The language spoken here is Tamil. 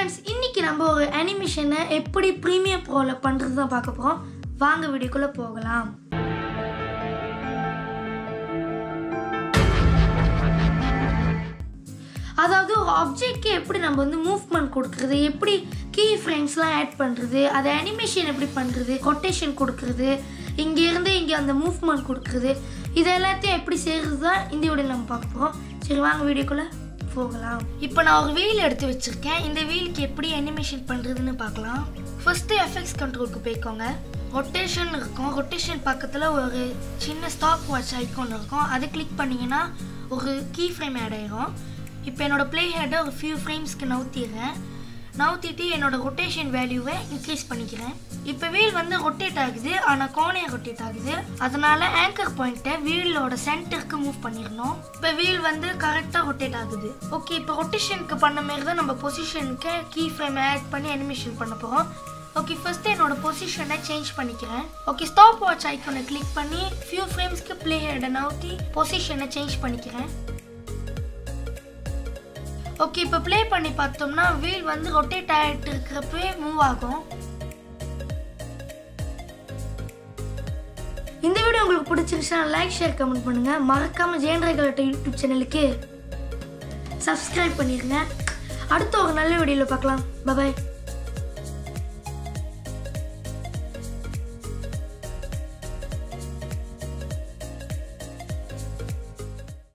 ஃப்ரெண்ட்ஸ் இன்னைக்கு நம்ம ஒரு அனிமேஷனை எப்படி ப்ரீமியர் ப்ரோவில் பண்ணுறது தான் பார்க்க போகிறோம் வாங்க வீடியோக்குள்ளே போகலாம் அதாவது ஒரு ஆப்ஜெக்ட்க்கு எப்படி நம்ம வந்து மூவ்மெண்ட் கொடுக்குறது எப்படி கீ ஃப்ரேம்ஸ்லாம் ஆட் பண்ணுறது அதை அனிமேஷன் எப்படி பண்ணுறது கொட்டேஷன் கொடுக்குறது இங்கேருந்து இங்கே அந்த மூவ்மெண்ட் கொடுக்குறது இது எல்லாத்தையும் எப்படி செய்கிறது தான் இந்த வீடியோ நம்ம பார்க்க போகிறோம் சரி வாங்க வீடியோக்குள்ளே போகலாம் இப்போ நான் ஒரு வீல் எடுத்து வச்சுருக்கேன் இந்த வீலுக்கு எப்படி அனிமேஷன் பண்ணுறதுன்னு பார்க்கலாம் ஃபஸ்ட்டு எஃப்எக்ஸ் கண்ட்ரோலுக்கு போய்க்கோங்க ரொட்டேஷன் இருக்கும் ரொட்டேஷன் பக்கத்தில் ஒரு சின்ன ஸ்டாப் வாட்ச் ஐக்கான் இருக்கும் அதை கிளிக் பண்ணிங்கன்னா ஒரு கீ ஃப்ரேம் ஆட் ஆயிரும் இப்போ என்னோட ப்ளே ஹெட்டை ஒரு ஃபியூ ஃப்ரேம்ஸ்க்கு நவுத்திடுறேன் நவுத்திட்டு என்னோட ரொட்டேஷன் வேல்யூவை இன்க்ரீஸ் பண்ணிக்கிறேன் இப்போ வீல் வந்து ரொட்டேட் ஆகுது ஆனால் கோணையாக ரொட்டேட் ஆகுது அதனால ஆங்கர் பாயிண்ட்டை வீலோட சென்டருக்கு மூவ் பண்ணிடணும் இப்போ வீல் வந்து கரெக்டாக ரொட்டேட் ஆகுது ஓகே இப்போ ரொட்டேஷனுக்கு பண்ண மாதிரி தான் நம்ம பொசிஷனுக்கு கீ ஃப்ரேம் ஆட் பண்ணி அனிமேஷன் பண்ண போகிறோம் ஓகே ஃபர்ஸ்ட் என்னோட பொசிஷனை சேஞ்ச் பண்ணிக்கிறேன் ஓகே ஸ்டாப் வாட்ச் ஐக்கனை கிளிக் பண்ணி ஃபியூ ஃப்ரேம்ஸ்க்கு ப்ளே ஹெட்டை நவுத்தி பொசிஷனை சேஞ்ச் பண்ணிக்கிறேன் ஓகே இப்போ ப்ளே பண்ணி பார்த்தோம்னா வீல் வந்து ரொட்டேட் ஆகிட்டு இருக்கிறப்பவே மூவ் ஆகும் இந்த வீடியோ உங்களுக்கு பிடிச்சிருச்சுன்னா லைக் ஷேர் கமெண்ட் பண்ணுங்க மறக்காம ஜெயன் ரேகலட்ட யூடியூப் சேனலுக்கு சப்ஸ்கிரைப் பண்ணிடுங்க அடுத்த ஒரு நல்ல வீடியோவில் பார்க்கலாம் பபாய்